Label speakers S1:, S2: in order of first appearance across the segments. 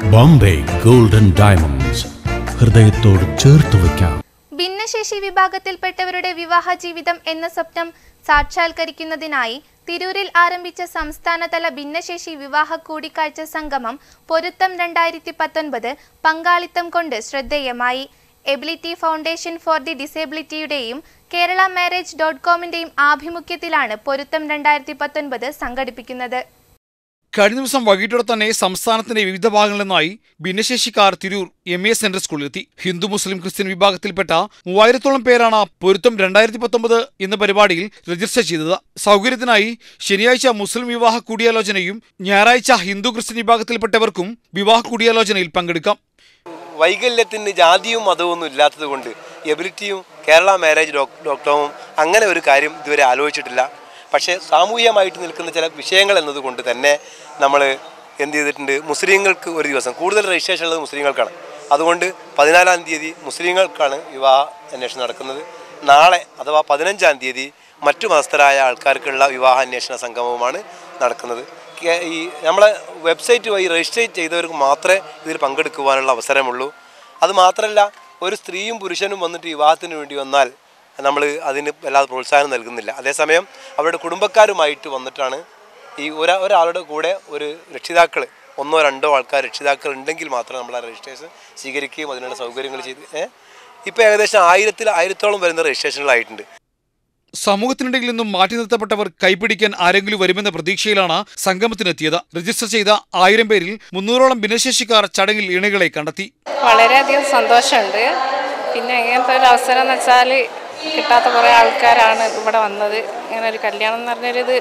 S1: Bombay golden diamonds ഹൃദയത്തോട് ചേർത്ത് വയ്ക്കാം
S2: ഭിന്നശേഷി വിഭാഗത്തിൽപ്പെട്ടവരുടെ വിവാഹ ജീവിതം എന്ന സ്വപ്നം സാക്ഷാത്കരിക്കുന്നതിനായി തിരൂരിൽ ആരംഭിച്ച സംസ്ഥാനതല ഭിന്നശേഷി വിവാഹ കൂടിക്കാഴ്ച സംഗമം പൊരുത്തം രണ്ടായിരത്തി പത്തൊൻപത് പങ്കാളിത്തം കൊണ്ട് ശ്രദ്ധേയമായി എബിലിറ്റി ഫൗണ്ടേഷൻ ഫോർ ദി ഡിസേബിലിറ്റിയുടെയും കേരള മാരേജ് ഡോട്ട് കോമിന്റെയും ആഭിമുഖ്യത്തിലാണ് പൊരുത്തം രണ്ടായിരത്തി പത്തൊൻപത് സംഘടിപ്പിക്കുന്നത്
S3: കഴിഞ്ഞ ദിവസം വൈകിട്ടോടെ തന്നെ സംസ്ഥാനത്തിന്റെ വിവിധ ഭാഗങ്ങളിൽ നിന്നായി ഭിന്നശേഷിക്കാർ തിരൂർ എം എ സെൻട്രൽ സ്കൂളിലെത്തി ഹിന്ദു മുസ്ലിം ക്രിസ്ത്യൻ വിഭാഗത്തിൽപ്പെട്ട മൂവായിരത്തോളം പേരാണ് പൊരുത്തം രണ്ടായിരത്തി പത്തൊമ്പത് എന്ന പരിപാടിയിൽ രജിസ്റ്റർ ചെയ്തത് സൗകര്യത്തിനായി ശനിയാഴ്ച മുസ്ലിം വിവാഹ കൂടിയാലോചനയും ഞായറാഴ്ച ഹിന്ദു ക്രിസ്ത്യൻ വിഭാഗത്തിൽപ്പെട്ടവർക്കും വിവാഹ കൂടിയാലോചനയിൽ പങ്കെടുക്കാം
S4: വൈകല്യത്തിന് ജാതിയും മതവും ഒന്നും ഇല്ലാത്തത് കൊണ്ട് എബിലിറ്റിയും കേരള മാരേജ് ഡോക് ഡോക്ടറും അങ്ങനെ ഒരു കാര്യം ഇതുവരെ ആലോചിച്ചിട്ടില്ല പക്ഷേ സാമൂഹികമായിട്ട് നിൽക്കുന്ന ചില വിഷയങ്ങൾ എന്നതുകൊണ്ട് തന്നെ നമ്മൾ എന്ത് ചെയ്തിട്ടുണ്ട് മുസ്ലിങ്ങൾക്ക് ഒരു ദിവസം കൂടുതൽ രജിസ്ട്രേഷൻ ഉള്ളത് മുസ്ലിങ്ങൾക്കാണ് അതുകൊണ്ട് പതിനാലാം തീയതി മുസ്ലിങ്ങൾക്കാണ് വിവാഹ അന്വേഷണം നടക്കുന്നത് നാളെ അഥവാ പതിനഞ്ചാം തീയതി മറ്റു മതസ്ഥരായ ആൾക്കാർക്കുള്ള വിവാഹ അന്വേഷണ സംഗമവുമാണ് നടക്കുന്നത് കേ- ഈ നമ്മളെ വെബ്സൈറ്റ് വഴി രജിസ്റ്റർ ചെയ്തവർക്ക് മാത്രമേ ഇതിൽ പങ്കെടുക്കുവാനുള്ള അവസരമുള്ളൂ അത് മാത്രമല്ല ഒരു സ്ത്രീയും പുരുഷനും വന്നിട്ട് വിവാഹത്തിന് വേണ്ടി വന്നാൽ നമ്മൾ അതിന് വല്ലാതെ പ്രോത്സാഹനം നൽകുന്നില്ല അതേസമയം അവരുടെ കുടുംബക്കാരുമായിട്ട് വന്നിട്ടാണ് ഈ ഒരാ ഒരാളുടെ കൂടെ ഒരു രക്ഷിതാക്കൾ ഒന്നോ രണ്ടോ ആൾക്കാർ രക്ഷിതാക്കൾ ഉണ്ടെങ്കിൽ മാത്രമേ നമ്മൾ ആ രജിസ്ട്രേഷൻ സ്വീകരിക്കുകയും അതിനുള്ള സൗകര്യങ്ങൾ ചെയ്ത് ഏഹ് ഇപ്പോൾ ഏകദേശം ആയിരത്തിൽ ആയിരത്തോളം വരുന്ന രജിസ്ട്രേഷനുകളായിട്ടുണ്ട്
S3: സമൂഹത്തിനിടയിൽ നിന്നും മാറ്റി നിർത്തപ്പെട്ടവർ കൈപിടിക്കാൻ ആരെങ്കിലും വരുമെന്ന പ്രതീക്ഷയിലാണ് സംഗമത്തിനെത്തിയത് രജിസ്റ്റർ ചെയ്ത ആയിരം പേരിൽ മുന്നൂറോളം ഭിന്നശേഷിക്കാർ ചടങ്ങിൽ ഇണകളെ കണ്ടെത്തി
S5: വളരെയധികം സന്തോഷമുണ്ട് പിന്നെ ഇങ്ങനത്തെ ഒരു അവസരം എന്ന് വെച്ചാൽ കിട്ടാത്ത കുറേ ആൾക്കാരാണ് ഇവിടെ വന്നത് ഇങ്ങനെ ഒരു കല്യാണം എന്ന് പറഞ്ഞൊരിത്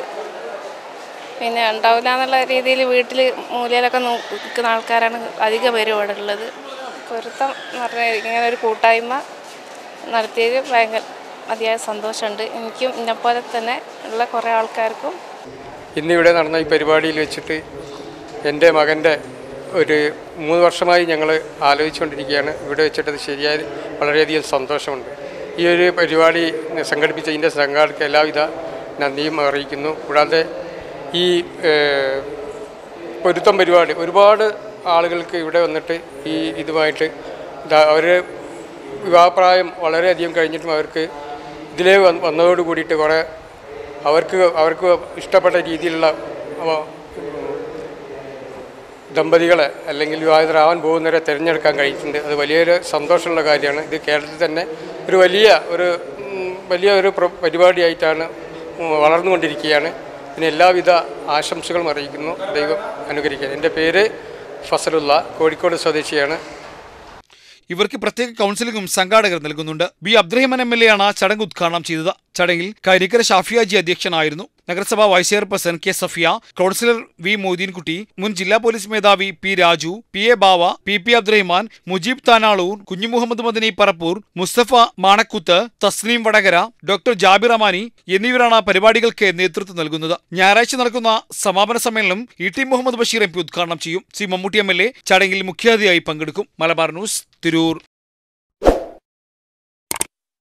S5: പിന്നെ ഉണ്ടാവില്ല എന്നുള്ള രീതിയിൽ വീട്ടിൽ മൂലയിലൊക്കെ നോ- നിൽക്കുന്ന ആൾക്കാരാണ് അധിക പേരും ഇവിടെ ഉള്ളത് പൊരുത്തം എന്ന് പറഞ്ഞാൽ ഇങ്ങനെ ഒരു കൂട്ടായ്മ നടത്തിയതിൽ ഭയങ്കര അതിയായ സന്തോഷമുണ്ട് എനിക്കും എന്നെപ്പോലെ തന്നെ ഉള്ള കുറേ ആൾക്കാർക്കും
S6: ഇന്നിവിടെ നടന്ന ഈ പരിപാടിയിൽ വെച്ചിട്ട് എൻ്റെ മകൻ്റെ ഒരു മൂന്ന് വർഷമായി ഞങ്ങൾ ആലോചിച്ചുകൊണ്ടിരിക്കുകയാണ് ഇവിടെ വെച്ചിട്ട് അത് ശരിയായത് വളരെയധികം സന്തോഷമുണ്ട് ഈ ഒരു പരിപാടി സംഘടിപ്പിച്ച ഇതിൻ്റെ സംഘാടകർക്ക് എല്ലാവിധ നന്ദിയും അറിയിക്കുന്നു കൂടാതെ ഈ ഏഹ്, പൊരുത്തം പരിപാടി ഒരുപാട് ആളുകൾക്ക് ഇവിടെ വന്നിട്ട് ഈ ഇതുമായിട്ട് അവർ വിവാഹപ്രായം വളരെയധികം കഴിഞ്ഞിട്ടും അവർക്ക് ഇതിലേ വന്ന് വന്നതോട് കൂടിയിട്ട് കുറേ അവർക്ക് അവർക്ക് ഇഷ്ടപ്പെട്ട രീതിയിലുള്ള അവ- ദമ്പതികളെ അല്ലെങ്കിൽ വിവാഹിതരാവാൻ പോകുന്നവരെ തിരഞ്ഞെടുക്കാൻ കഴിഞ്ഞിട്ടുണ്ട് അത് വലിയൊരു സന്തോഷമുള്ള കാര്യമാണ് ഇത് കേരളത്തിൽ തന്നെ ഒരു വലിയ ഒരു ഉം, വലിയ ഒരു പ്ര- പരിപാടിയായിട്ടാണ് ഉം, വളർന്നുകൊണ്ടിരിക്കുകയാണ് ഇതിന് എല്ലാവിധ ആശംസകളും അറിയിക്കുന്നു ദൈവം അനുകരിക്കാൻ എൻ്റെ പേര് ഫസലുള്ള കോഴിക്കോട് സ്വദേശിയാണ്
S3: ഇവർക്ക് പ്രത്യേക കൗൺസിലിംഗും സംഘാടകർ നൽകുന്നുണ്ട് B Abdurahiman M L A ആണ് ചടങ്ങ് ഉദ്ഘാടനം ചെയ്തത് ചടങ്ങിൽ കരിക്കര ഷാഫിയാജി അധ്യക്ഷനായിരുന്നു നഗരസഭാ vice chairperson K Safiya councillor V Moideenkutty മുൻ ജില്ലാ പോലീസ് മേധാവി P Raju P A Bava P P Abdurahiman Mujeeb Thanalur Kunhu Muhammad Madani Parappur Musthafa Manakkuth Thasneem Vadakara doctor Jabir Amani എന്നിവരാണ് പരിപാടികൾക്ക് നേതൃത്വം നൽകുന്നത് ഞായറാഴ്ച നടക്കുന്ന സമാപന സമ്മേളനം E T Muhammad Basheer M P ഉദ്ഘാടനം ചെയ്യും C Mammootty M L A ചടങ്ങിൽ മുഖ്യാതിഥിയായി പങ്കെടുക്കും മലബാർ ന്യൂസ് തിരൂർ